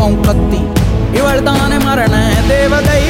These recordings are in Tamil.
எப்பம் கத்தி இவள் தானே மரண தேவதை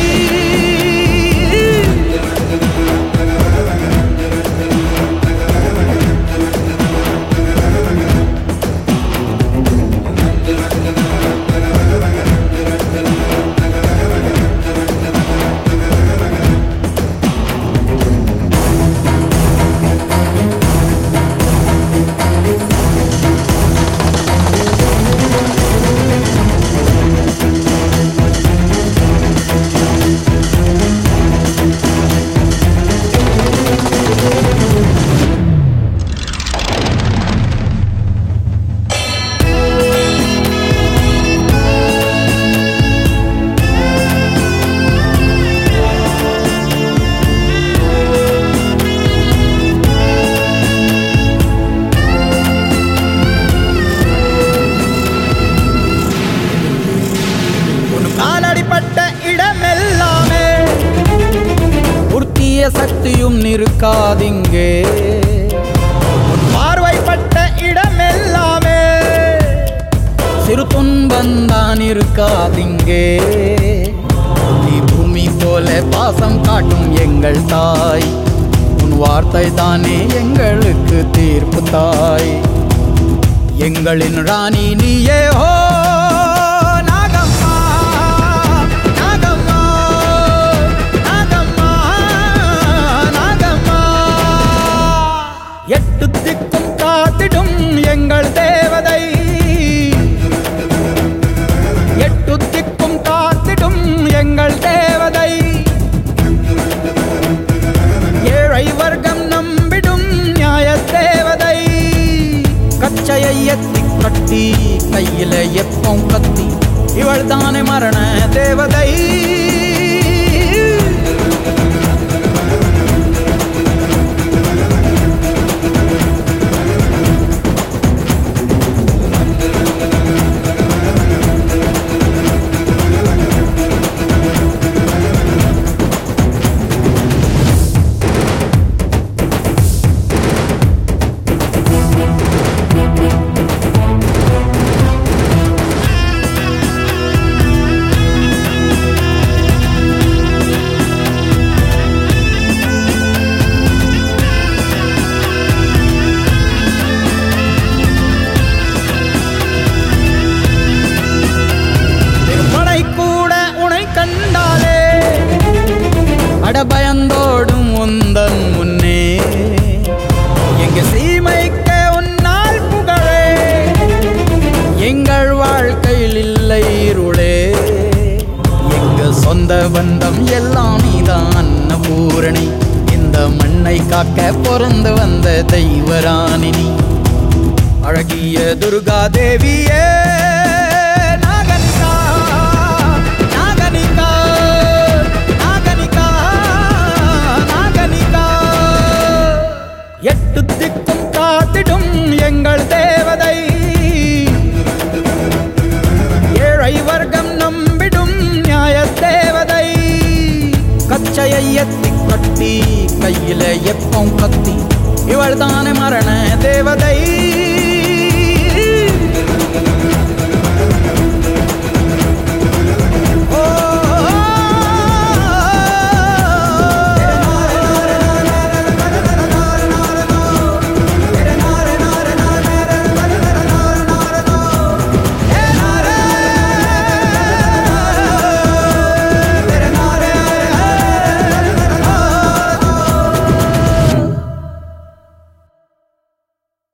உன் காலடிப்பட்ட இடமெல்லாமே உறுத்திய சக்தியும் நிற்காதிங்கே உன் பார்வைப்பட்ட இடமெல்லாமே சிறு துன்பந்தான் இருக்காதிங்கே நீ பூமி போல பாசம் காட்டும் எங்கள் தாய் உன் வார்த்தை தானே எங்களுக்கு தீர்ப்பு தாய் எங்களின் ராணி நீயே ஹோ நாகம்மா நாகம்மா நாகம்மா நாகம்மா எட்டு திக்கும் காத்திடும் எங்கள் தேவதை எட்டு திக்கும் காத்திடும் எங்கள் தேவதை ஏழை வர்க்கம் நம்பிடும் நியாய தேவதை கச்சையை எத்தி கட்டி கையில எப்பம் கத்தி இவள் தானே மரண தேவதை திருமலை கூட உனை கண்டாலே அடபயந்தோடும் உந்தன் முன்னே எங்க சீமைக்க உன்னால் புகழே எங்கள் வாழ்க்கையில் இல்லை இருளே எங்க சொந்த பந்தம் எல்லாம் நீதான் அன்னபூரணி இந்த மண்ணை காக்க பிறந்து வந்த தெய்வராணினி அழகிய துர்கா தேவியே நாகனிகா நாகனிகா நாகனிகா நாகனிகா எட்டு திக்கும் காத்திடும் எங்கள் தேவதை ஏழை வர்க்கம் நம்பிடும் நியாய தேவதை கச்சையை எத்தி கட்டி கையில எப்பம் கத்தி இவள் தானே மரண தேவதை